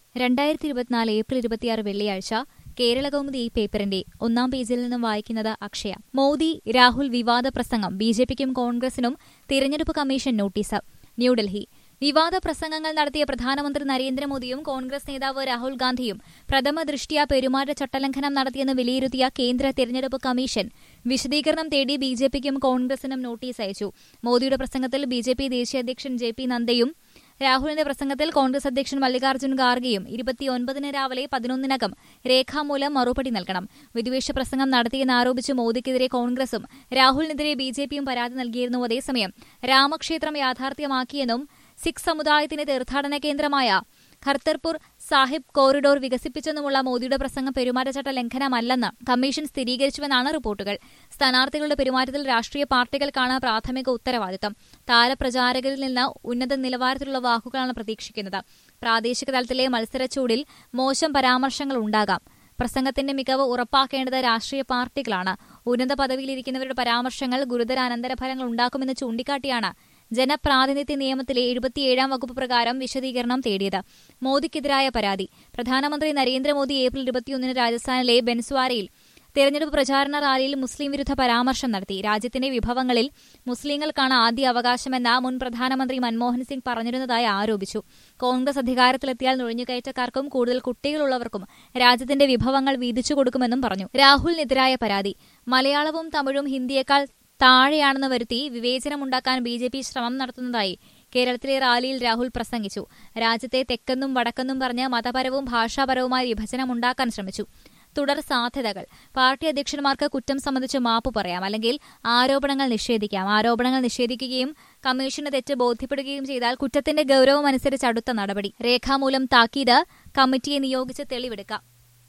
രണ്ടായിരത്തി ഇരുപത്തിനാല് ഏപ്രിൽ ഇരുപത്തിയാറ് വെള്ളിയാഴ്ച കേരളകൗമുദി ഈ പേപ്പറിന്റെ ഒന്നാം പേജിൽ നിന്നും വായിക്കുന്നത് അക്ഷയ മോദി രാഹുൽ വിവാദ പ്രസംഗം ബി ജെ പിക്കും കോൺഗ്രസിനും തിരഞ്ഞെടുപ്പ് കമ്മീഷൻ നോട്ടീസ് ന്യൂഡൽഹി വിവാദ പ്രസംഗങ്ങൾ നടത്തിയ പ്രധാനമന്ത്രി നരേന്ദ്രമോദിയും കോൺഗ്രസ് നേതാവ് രാഹുൽ ഗാന്ധിയും പ്രഥമ ദൃഷ്ട്യാ പെരുമാറ്റ ചട്ടലംഘനം നടത്തിയെന്ന് വിലയിരുത്തിയ കേന്ദ്ര തെരഞ്ഞെടുപ്പ് കമ്മീഷൻ വിശദീകരണം തേടി ബി ജെ പിക്കും കോൺഗ്രസിനും നോട്ടീസ് അയച്ചു മോദിയുടെ പ്രസംഗത്തിൽ ബി ജെ പി ദേശീയ അധ്യക്ഷൻ ജെ പി നദ്ദയും രാഹുലിന്റെ പ്രസംഗത്തിൽ കോൺഗ്രസ് അധ്യക്ഷൻ മല്ലികാർജ്ജുൻ ഖാർഗെയും ഇരുപത്തിയൊൻപതിന് രാവിലെ പതിനൊന്നിനകം രേഖാമൂലം മറുപടി നൽകണം വിദ്വേഷ പ്രസംഗം നടത്തിയെന്നാരോപിച്ച് മോദിക്കെതിരെ കോൺഗ്രസും രാഹുലിനെതിരെ ബി ജെ പിയും പരാതി നൽകിയിരുന്നു അതേസമയം രാമക്ഷേത്രം യാഥാർത്ഥ്യമാക്കിയെന്നും സിഖ് സമുദായത്തിന്റെ തീർത്ഥാടന കേന്ദ്രമായ ഖർത്തർപൂർ സാഹിബ് കോറിഡോർ വികസിപ്പിച്ചെന്നുമുള്ള മോദിയുടെ പ്രസംഗം പെരുമാറ്റച്ചട്ട ലംഘനമല്ലെന്ന് കമ്മീഷൻ സ്ഥിരീകരിച്ചുവെന്നാണ് റിപ്പോർട്ടുകൾ സ്ഥാനാർത്ഥികളുടെ പെരുമാറ്റത്തിൽ രാഷ്ട്രീയ പാർട്ടികൾക്കാണ് പ്രാഥമിക ഉത്തരവാദിത്തം താരപ്രചാരകരിൽ നിന്ന് ഉന്നത നിലവാരത്തിലുള്ള വാക്കുകളാണ് പ്രതീക്ഷിക്കുന്നത് പ്രാദേശിക തലത്തിലെ മത്സരച്ചൂടിൽ മോശം പരാമർശങ്ങൾ ഉണ്ടാകാം പ്രസംഗത്തിന്റെ മികവ് ഉറപ്പാക്കേണ്ടത് രാഷ്ട്രീയ പാർട്ടികളാണ് ഉന്നത പദവിയിലിരിക്കുന്നവരുടെ പരാമർശങ്ങൾ ഗുരുതര അനന്തരഫലങ്ങൾ ഉണ്ടാക്കുമെന്ന് ചൂണ്ടിക്കാട്ടിയാണ് ജനപ്രാതിനിധ്യ നിയമത്തിലെ എഴുപത്തിയേഴാം വകുപ്പ് പ്രകാരം വിശദീകരണം തേടിയത് മോദിക്കെതിരായ പരാതി പ്രധാനമന്ത്രി നരേന്ദ്രമോദി ഏപ്രിൽ ഇരുപത്തിയൊന്നിന് രാജസ്ഥാനിലെ ബെൻസ്വാരയിൽ തെരഞ്ഞെടുപ്പ് പ്രചാരണ റാലിയിൽ മുസ്ലിം വിരുദ്ധ പരാമർശം നടത്തി രാജ്യത്തിന്റെ വിഭവങ്ങളിൽ മുസ്ലിങ്ങൾക്കാണ് ആദ്യ അവകാശമെന്ന മുൻ പ്രധാനമന്ത്രി മൻമോഹൻ സിംഗ് പറഞ്ഞിരുന്നതായി ആരോപിച്ചു കോൺഗ്രസ് അധികാരത്തിലെത്തിയാൽ നുഴഞ്ഞുകയറ്റക്കാർക്കും കൂടുതൽ കുട്ടികളുള്ളവർക്കും രാജ്യത്തിന്റെ വിഭവങ്ങൾ വീതിച്ചു കൊടുക്കുമെന്നും പറഞ്ഞു രാഹുലിനെതിരായ പരാതി മലയാളവും തമിഴും ഹിന്ദിയേക്കാൾ താഴെയാണെന്ന് വരുത്തി വിവേചനമുണ്ടാക്കാൻ ബി ജെ പി ശ്രമം നടത്തുന്നതായി കേരളത്തിലെ റാലിയിൽ രാഹുൽ പ്രസംഗിച്ചു രാജ്യത്തെ തെക്കെന്നും വടക്കെന്നും പറഞ്ഞ് മതപരവും ഭാഷാപരവുമായ വിഭജനമുണ്ടാക്കാൻ ശ്രമിച്ചു തുടർ സാധ്യതകൾ പാർട്ടി അധ്യക്ഷന്മാർക്ക് കുറ്റം സംബന്ധിച്ച് മാപ്പ് പറയാം അല്ലെങ്കിൽ ആരോപണങ്ങൾ നിഷേധിക്കാം ആരോപണങ്ങൾ നിഷേധിക്കുകയും കമ്മീഷന് തെറ്റ് ബോധ്യപ്പെടുകയും ചെയ്താൽ കുറ്റത്തിന്റെ ഗൌരവമനുസരിച്ച് അടുത്ത നടപടി രേഖാമൂലം താക്കീത് കമ്മിറ്റിയെ നിയോഗിച്ച് തെളിവെടുക്കാം